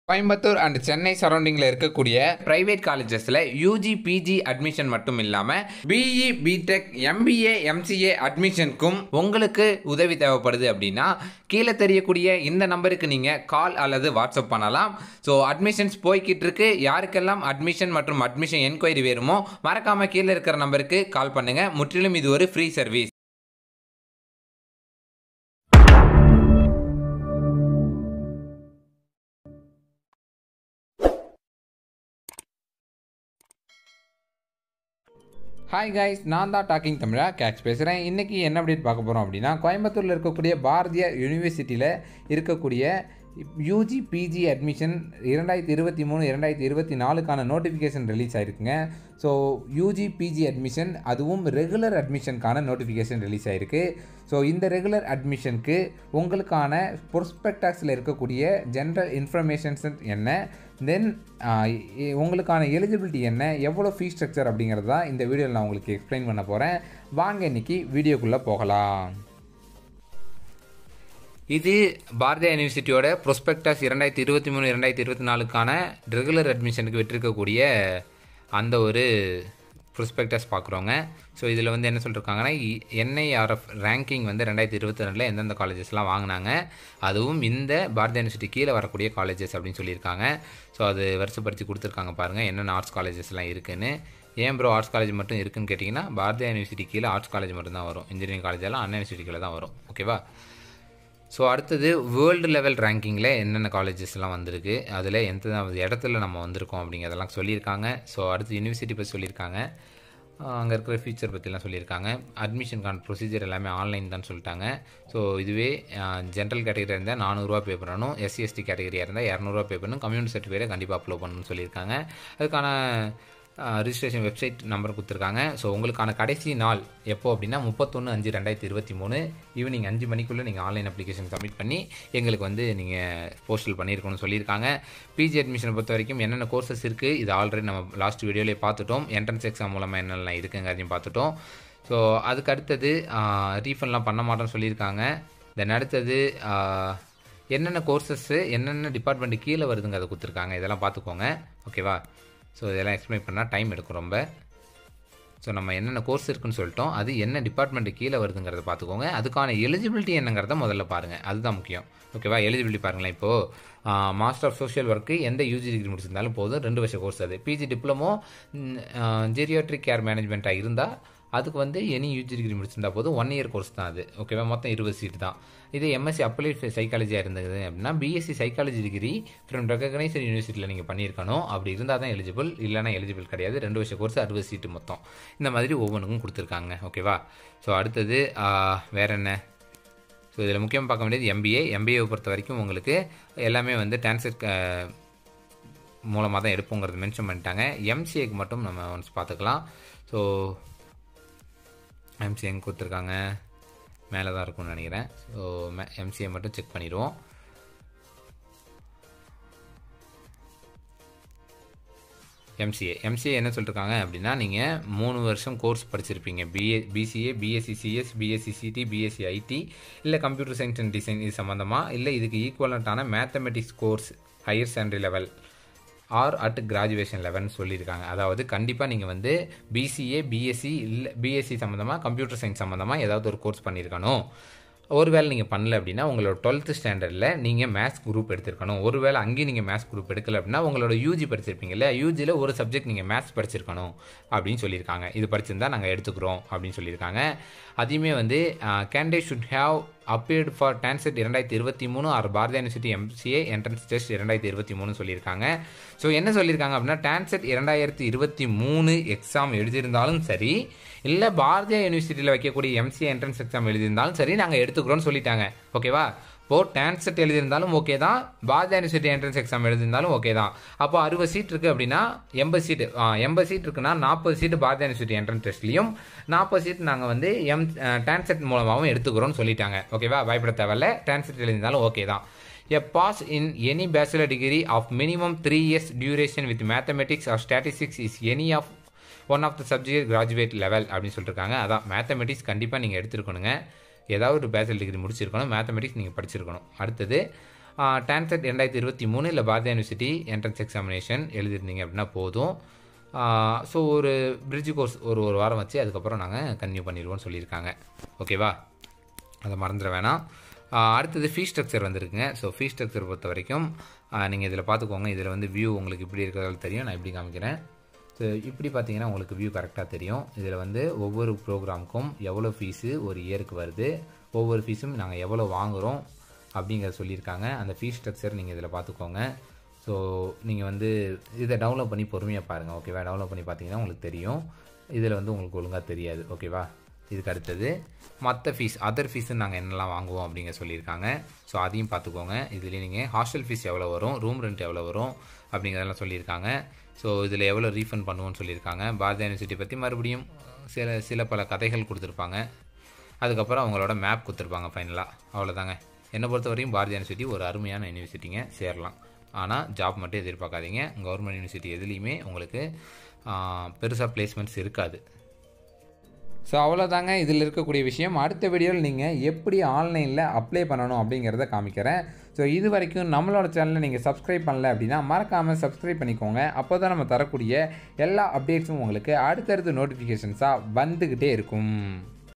Coimbatore and Chennai சரௌண்டிங்கில் இருக்கக்கூடிய private காலேஜஸில் யூஜி பிஜி அட்மிஷன் மட்டும் இல்லாமல் பிஇ பிடெக் எம்பிஏ எம்சிஏ அட்மிஷனுக்கும் உங்களுக்கு உதவி தேவைப்படுது அப்படின்னா கீழே தெரியக்கூடிய இந்த நம்பருக்கு நீங்கள் கால் அல்லது வாட்ஸ்அப் பண்ணலாம் ஸோ அட்மிஷன்ஸ் போய்கிட்டு இருக்கு யாருக்கெல்லாம் அட்மிஷன் மற்றும் அட்மிஷன் என்கொயரி வேணுமோ மறக்காமல் கீழே இருக்கிற நம்பருக்கு கால் பண்ணுங்கள் முற்றிலும் இது ஒரு ஃப்ரீ சர்வீஸ் ஹாய் கைஸ் நான் தான் டாக்கிங் தமிழா கேட்ச் பேசுகிறேன் இன்றைக்கி என்ன அப்டேட் பார்க்க போகிறோம் அப்படின்னா கோயம்புத்தூரில் இருக்கக்கூடிய பாரதியார் யூனிவர்சிட்டியில் இருக்கக்கூடிய யூஜி பிஜி அட்மிஷன் இரண்டாயிரத்தி இருபத்தி மூணு இரண்டாயிரத்தி இருபத்தி நாலுக்கான நோட்டிஃபிகேஷன் ரிலீஸ் ஆயிருக்குங்க ஸோ யூஜி பிஜி அட்மிஷன் அதுவும் ரெகுலர் அட்மிஷனுக்கான நோட்டிஃபிகேஷன் ரிலீஸ் ஆயிருக்கு ஸோ இந்த ரெகுலர் அட்மிஷனுக்கு உங்களுக்கான ப்ரொஸ்பெக்டாஸில் இருக்கக்கூடிய ஜென்ரல் இன்ஃபர்மேஷன்ஸ் என்ன தென் உங்களுக்கான எலிஜிபிலிட்டி என்ன எவ்வளோ ஃபீஸ் ஸ்ட்ரக்சர் அப்படிங்கிறது தான் இந்த வீடியோவில் நான் உங்களுக்கு எக்ஸ்பிளைன் பண்ண போகிறேன் வாங்க இன்னைக்கு வீடியோக்குள்ளே போகலாம் இது பாரதிய யூனிவர்சிட்டியோட ப்ரொஸ்பெக்டஸ் இரண்டாயிரத்தி இருபத்தி மூணு இரண்டாயிரத்தி இருபத்தி நாலுக்கான ரெகுலர் அட்மிஷனுக்கு விட்டிருக்கக்கூடிய அந்த ஒரு ப்ரொஸ்பெக்டஸ் பார்க்குறோங்க ஸோ இதில் வந்து என்ன சொல்லியிருக்காங்கன்னா என்ஐஆர்எஃப் ரேங்கிங் வந்து ரெண்டாயிரத்தி இருபத்தி ரெண்டில் எந்தெந்த காலேஜஸ்லாம் வாங்கினாங்க அதுவும் இந்த பாரதிய யூனிவர்சிட்டி கீழே வரக்கூடிய காலேஜஸ் அப்படின்னு சொல்லியிருக்காங்க ஸோ அது வருஷப்படுத்தி கொடுத்துருக்காங்க பாருங்கள் என்னென்ன ஆர்ட்ஸ் காலேஜஸ்லாம் இருக்குன்னு ஏன் ப்ரோ ஆர்ட்ஸ் காலேஜ் மட்டும் இருக்குன்னு கேட்டிங்கன்னா பாரதிய யூனிவர்சிட்டி கீழே ஆர்ட்ஸ் காலேஜ் மட்டும் தான் வரும் இன்ஜினியரிங் காலேஜ் எல்லாம் அண்ணா யூனிவர்சிட்டி கீழே தான் வரும் ஓகேவா ஸோ அடுத்தது வேர்ல்டு லெவல் ரேங்கிங்கில் என்னென்ன காலேஜஸ்லாம் வந்திருக்கு அதில் எந்த இடத்துல நம்ம வந்திருக்கோம் அப்படிங்கிறதெல்லாம் சொல்லியிருக்காங்க ஸோ அடுத்து யூனிவர்சிட்டி பற்றி சொல்லியிருக்காங்க அங்கே இருக்கிற ஃபியூச்சர் பற்றிலாம் சொல்லியிருக்காங்க அட்மிஷனுக்கான ப்ரொசீஜர் எல்லாமே ஆன்லைன் தான் சொல்லிட்டாங்க ஸோ இதுவே ஜென்ரல் கேட்டகரியாக இருந்தால் நானூறுரூவா பே பண்ணணும் எஸ்சி எஸ்டி கேட்டகரியாக இருந்தால் இரநூறுவா பே பண்ணணும் கம்யூனிட்டி சர்டிஃபிகேட்டை கண்டிப்பாக அப்லோட் பண்ணணும்னு சொல்லியிருக்காங்க அதுக்கான ரிஜிஸ்ட்ரேஷன் வெப்சைட் நம்பர் கொடுத்துருக்காங்க ஸோ உங்களுக்கான கடைசி நாள் எப்போ அப்படின்னா முப்பத்தொன்று அஞ்சு ரெண்டாயிரத்தி இருபத்தி மூணு ஈவினிங் அஞ்சு மணிக்குள்ளே நீங்கள் ஆன்லைன் அப்ளிகேஷன் சப்மிட் பண்ணி எங்களுக்கு வந்து நீங்கள் போஸ்டல் பண்ணியிருக்கணும்னு சொல்லியிருக்காங்க பிஜி அட்மிஷனை பொறுத்த வரைக்கும் என்னென்ன கோர்சஸ் இருக்குது இது ஆல்ரெடி நம்ம லாஸ்ட் வீடியோலேயே பார்த்துட்டோம் என்ட்ரன்ஸ் எக்ஸாம் மூலமாக என்னெல்லாம் இருக்குங்கிறதையும் பார்த்துட்டோம் ஸோ அதுக்கு அடுத்தது ரீஃபண்ட்லாம் பண்ண மாட்டோம்னு சொல்லியிருக்காங்க தென் அடுத்தது என்னென்ன கோர்சஸ்ஸு என்னென்ன டிபார்ட்மெண்ட் கீழே வருதுங்கிறத கொடுத்துருக்காங்க இதெல்லாம் பார்த்துக்கோங்க ஓகேவா ஸோ இதெல்லாம் எக்ஸ்பிளைன் பண்ணால் டைம் எடுக்கும் ரொம்ப ஸோ நம்ம என்னென்ன கோர்ஸ் இருக்குன்னு சொல்லிட்டோம் அது என்ன டிபார்ட்மெண்ட் கீழே வருதுங்கிறத பார்த்துக்கோங்க அதுக்கான எலிஜிபிலிட்டி என்னங்கிறத முதல்ல பாருங்கள் அதுதான் முக்கியம் ஓகேவா எலிஜிபிலிட்டி பாருங்களேன் இப்போது மாஸ்டர் ஆஃப் சோஷியல் ஒர்க்கு எந்த யூஜி டிகிரி முடிச்சிருந்தாலும் போதும் ரெண்டு வருஷம் கோர்ஸ் அது பிஜி டிப்ளமோ ஜீரியாட்ரிக் கேர் மேனேஜ்மெண்ட்டாக இருந்தால் அதுக்கு வந்து எனி யூஜி டிகிரி முடிச்சிருந்தா போதும் ஒன் இயர் கோர்ஸ் தான் அது ஓகேவா மொத்தம் இருபது சீட் தான் இதே எம்எஸ்சி அப்ளைட் சைக்காலஜியாக இருந்தது அப்படின்னா BSc psychology degree from recognised யூனிவர்சிட்டியில் நீங்கள் பண்ணியிருக்கணும் அப்படி இருந்தால் தான் எலிஜிபிள் இல்லைனா எலிஜிபிள் கிடையாது ரெண்டு வருஷம் கோர்ஸ் அறுபது சீட்டு மொத்தம் இந்த மாதிரி ஒவ்வொன்றுக்கும் கொடுத்துருக்காங்க ஓகேவா ஸோ அடுத்தது வேற என்ன ஸோ இதில் முக்கியமாக பார்க்க வேண்டியது எம்பிஏ எம்பிஏவை பொறுத்த வரைக்கும் உங்களுக்கு எல்லாமே வந்து டான்சர் மூலமாக தான் எடுப்போங்கிறது மென்ஷன் பண்ணிட்டாங்க எம்சிஏக்கு மட்டும் நம்ம ஒன்ஸ் பார்த்துக்கலாம் ஸோ எம்சிஏ எங்கே கொடுத்துருக்காங்க மேலே தான் இருக்கும்னு நினைக்கிறேன் ஸோ எம்சிஏ மட்டும் செக் பண்ணிடுவோம் எம்சிஏ எம்சிஏ என்ன சொல்லியிருக்காங்க அப்படின்னா நீங்கள் மூணு வருஷம் கோர்ஸ் படிச்சிருப்பீங்க BA BCA BSc CS BSc CT BSc IT இல்லை கம்ப்யூட்டர் சயின்ஸ் அண்ட் டிசைன் இது சம்மந்தமாக இல்லை இதுக்கு ஈக்குவலண்ட்டான mathematics course higher secondary level or at graduation லெவல்னு சொல்லியிருக்காங்க அதாவது கண்டிப்பாக நீங்கள் வந்து பிசிஏ பிஎஸ்சி இல்லை பிஎஸ்சி சம்மந்தமாக கம்ப்யூட்டர் சயின்ஸ் சம்மந்தமாக ஏதாவது ஒரு கோர்ஸ் பண்ணியிருக்கணும் ஒருவேளை நீங்கள் பண்ணல அப்படின்னா உங்களோட டுவெல்த்து ஸ்டாண்டர்டில் நீங்கள் மேத்ஸ் குரூப் எடுத்திருக்கணும் ஒருவேளை அங்கேயும் நீங்கள் மேத்ஸ் குரூப் எடுக்கல அப்படின்னா உங்களோட யூஜி படிச்சிருப்பீங்கல்ல யூஜியில் ஒரு சப்ஜெக்ட் நீங்கள் மேத்ஸ் படிச்சிருக்கணும் அப்படின்னு சொல்லியிருக்காங்க இது படிச்சிருந்தா நாங்கள் எடுத்துக்கிறோம் அப்படின்னு சொல்லியிருக்காங்க அதையுமே வந்து candidate should have appeared for TANCET இரண்டாயிரத்தி இருபத்தி மூணு or Bharathiya university MCA entrance test இரண்டாயிரத்தி இருபத்தி மூணு சொல்லியிருக்காங்க ஸோ என்ன சொல்லியிருக்காங்க அப்படின்னா டான்செட் இரண்டாயிரத்தி இருபத்தி மூணு எக்ஸாம் எழுதியிருந்தாலும் சரி இல்லை பாரதிய யூனிவர்சிட்டியில் வைக்கக்கூடிய எம்சிஏ என்ட்ரன்ஸ் எக்ஸாம் எழுதியிருந்தாலும் சரி நாங்கள் எடுத்துக்கிறோன்னு சொல்லிட்டாங்க ஓகேவா இப்போ டான்செட் எழுதியிருந்தாலும் ஓகே தான் பாரதிய யூனிவர்சிட்டி என்ட்ரன்ஸ் எக்ஸாம் எழுதியிருந்தாலும் ஓகே தான் அப்போ அறுபது சீட் இருக்குது அப்படின்னா எண்பது சீட்டு எண்பது சீட் இருக்குன்னா நாற்பது சீட்டு பாரதிய யூனிவர்சிட்டி என்ட்ரன்ஸ் டெஸ்ட்லையும் நாற்பது சீட் நாங்கள் வந்து எம் டான்செட் மூலமாகவும் எடுத்துக்கிறோம்னு சொல்லிட்டாங்க ஓகேவா பயப்பட தேவையில்ல டான்செட் எழுதியிருந்தாலும் ஓகே தான் A pass in any bachelor degree of minimum 3 years duration with mathematics or statistics is any of one of the subject graduate level அப்படின்னு சொல்லியிருக்காங்க அதான் மேத்தமெட்டிக்ஸ் கண்டிப்பாக நீங்கள் எடுத்துருக்கணுங்க ஏதாவது ஒரு பேச்சுலர் டிகிரி முடிச்சிருக்கணும் மேத்தமெட்டிக்ஸ் நீங்கள் படிச்சிருக்கணும் அடுத்தது டான்செட் ரெண்டாயிரத்தி இருபத்தி மூணு இல்லை பாரதியா யூனிவர்சிட்டி என்ட்ரன்ஸ் எக்ஸாமினேஷன் எழுதிருந்தீங்க அப்படின்னா போதும் ஸோ ஒரு பிரிட்ஜ் கோர்ஸ் ஒரு ஒரு வாரம் வச்சு அதுக்கப்புறம் நாங்கள் கன்டினியூ பண்ணிடுவோம்னு சொல்லியிருக்காங்க ஓகேவா அதை மறந்துட வேணாம் ஆஹ் அடுத்தது ஃபீஸ் ஸ்ட்ரக்சர் வந்திருக்குங்க ஸோ ஃபீஸ் ஸ்ட்ரக்சர் பொறுத்த வரைக்கும் நீங்கள் இதில் பார்த்துக்கோங்க இதில் வந்து வியூ உங்களுக்கு இப்படி இருக்கிறதால தெரியும் நான் இப்படி காமிக்கிறேன் ஸோ இப்படி பார்த்தீங்கன்னா உங்களுக்கு வியூ கரெக்டாக தெரியும் இதில் வந்து ஒவ்வொரு ப்ரோக்ராமுக்கும் எவ்வளோ ஃபீஸு ஒரு இயருக்கு வருது ஒவ்வொரு ஃபீஸும் நாங்கள் எவ்வளோ வாங்குகிறோம் அப்படிங்கிறத சொல்லியிருக்காங்க அந்த ஃபீஸ் ஸ்ட்ரக்சர் நீங்கள் இதில் பார்த்துக்கோங்க ஸோ நீங்கள் வந்து இதை டவுன்லோட் பண்ணி பொறுமையாக பாருங்கள் ஓகேவா டவுன்லோட் பண்ணி பார்த்தீங்கன்னா உங்களுக்கு தெரியும் இதில் வந்து உங்களுக்கு ஒழுங்காக தெரியாது ஓகேவா இதுக்கு அடுத்தது மற்ற ஃபீஸ் அதர் ஃபீஸு நாங்கள் என்னெல்லாம் வாங்குவோம் அப்படிங்க சொல்லியிருக்காங்க ஸோ அதையும் பார்த்துக்கோங்க இதுலேயே நீங்கள் ஹாஸ்டல் ஃபீஸ் எவ்வளோ வரும் ரூம் ரெண்ட் எவ்வளோ வரும் அப்படிங்கிறதெல்லாம் சொல்லியிருக்காங்க ஸோ இதில் எவ்வளோ ரீஃபண்ட் பண்ணுவோம்னு சொல்லியிருக்காங்க பாரதியா யூனிவர்சிட்டி பற்றி மறுபடியும் சில சில பல கதைகள் கொடுத்துருப்பாங்க அதுக்கப்புறம் அவங்களோட மேப் கொடுத்துருப்பாங்க ஃபைனலாக அவ்வளோதாங்க என்னை பொறுத்த வரையும் பாரதியா யூனிவர்சிட்டி ஒரு அருமையான யூனிவர்சிட்டிங்க சேரலாம் ஆனால் ஜாப் மட்டும் எதிர்பார்க்காதீங்க கவர்மெண்ட் யூனிவர்சிட்டி எதுலேயுமே உங்களுக்கு பெருசாக பிளேஸ்மெண்ட்ஸ் இருக்காது ஸோ அவ்வளோதாங்க இதில் இருக்கக்கூடிய விஷயம் அடுத்த வீடியோவில் நீங்கள் எப்படி ஆன்லைனில் அப்ளை பண்ணணும் அப்படிங்கிறத காமிக்கிறேன் ஸோ இது வரைக்கும் நம்மளோட சேனலை நீங்கள் சப்ஸ்கிரைப் பண்ணல அப்படின்னா மறக்காமல் சப்ஸ்கிரைப் பண்ணிக்கோங்க அப்போ தான் நம்ம தரக்கூடிய எல்லா அப்டேட்ஸும் உங்களுக்கு அடுத்தடுத்த நோட்டிஃபிகேஷன்ஸாக வந்துக்கிட்டே இருக்கும்